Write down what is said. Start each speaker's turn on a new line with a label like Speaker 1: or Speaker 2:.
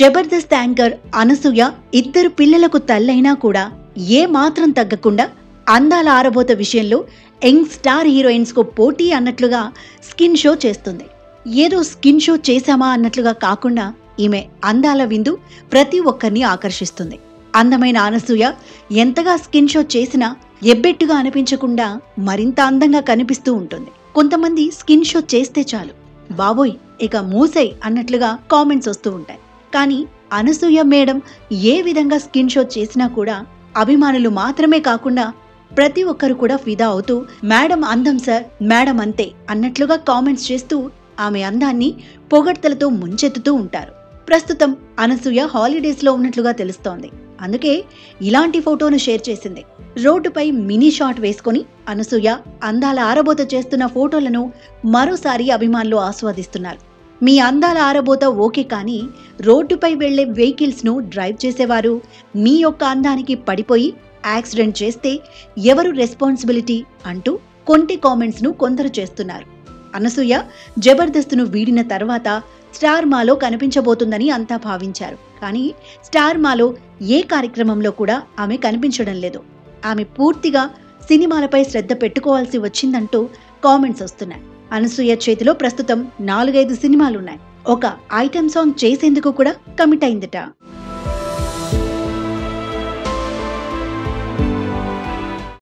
Speaker 1: Jabardasth anchor Anasuya ఇద్దరు పిల్లలకు తల్లైనా కూడా ఏ మాత్రం తగ్గకుండా అందాల ఆరబోత విషయంలో యంగ్ స్టార్ హీరోయిన్స్ కు పోటీ అన్నట్లుగా స్కిన్ షో చేస్తుంది ఏదో స్కిన్ షో చేశామా అన్నట్లుగా కాకుండా ఈమె అందాల విందు ప్రతి ఒక్కరిని ఆకర్షిస్తుంది అందమైన అనసూయ ఎంతగా స్కిన్ షో చేసినా ఎబ్బెట్టుగా అనిపించకుండా మరింత అందంగా కనిపిస్తూ ఉంటుంది కొంతమంది స్కిన్ షో చేస్తే చాలు బాబోయ్ ఇక మూసై అన్నట్లుగా కామెంట్స్ వస్తూ ఉంటాయి కానీ అనసూయ మేడం ఏ విధంగా స్కిన్ షో చేసినా కూడా అభిమానులు మాత్రమే కాకుండా ప్రతి ఒక్కరు కూడా ఫిదా అవుతూ మేడం అందం సార్ మేడం అంతే అన్నట్లుగా కామెంట్స్ చేస్తూ ఆమె అందాన్ని పొగడ్తలతో ముంచెత్తుతూ ఉంటారు ప్రస్తుతం అనసూయ హాలిడేస్ లో ఉన్నట్లుగా తెలుస్తోంది అందుకే ఇలాంటి ఫోటోను షేర్ చేసింది రోడ్డుపై మినీ షాట్ వేసుకొని అనసూయ అందాల ఆరబోత చేస్తున్న ఫోటోలను మరోసారి అభిమానులు ఆస్వాదిస్తున్నారు మీ అందాల ఆరబోత ఓకే కానీ రోడ్డుపై వెళ్లే వెహికల్స్ ను డ్రైవ్ చేసేవారు మీ యొక్క అందానికి పడిపోయి యాక్సిడెంట్ చేస్తే ఎవరు రెస్పాన్సిబిలిటీ అంటూ కొంటి కామెంట్స్ ను కొందరు చేస్తున్నారు అనసూయ జబర్దస్త్ను వీడిన తర్వాత స్టార్ మాలో కనిపించబోతుందని అంతా భావించారు కానీ స్టార్ మాలో ఏ కార్యక్రమంలో కూడా ఆమె కనిపించడం లేదు ఆమె పూర్తిగా సినిమాలపై శ్రద్ధ పెట్టుకోవాల్సి వచ్చిందంటూ కామెంట్స్ వస్తున్నాయి అనసూయ చేతిలో ప్రస్తుతం నాలుగైదు సినిమాలున్నాయి ఒక ఐటెం సాంగ్ చేసేందుకు కూడా కమిట్ అయిందట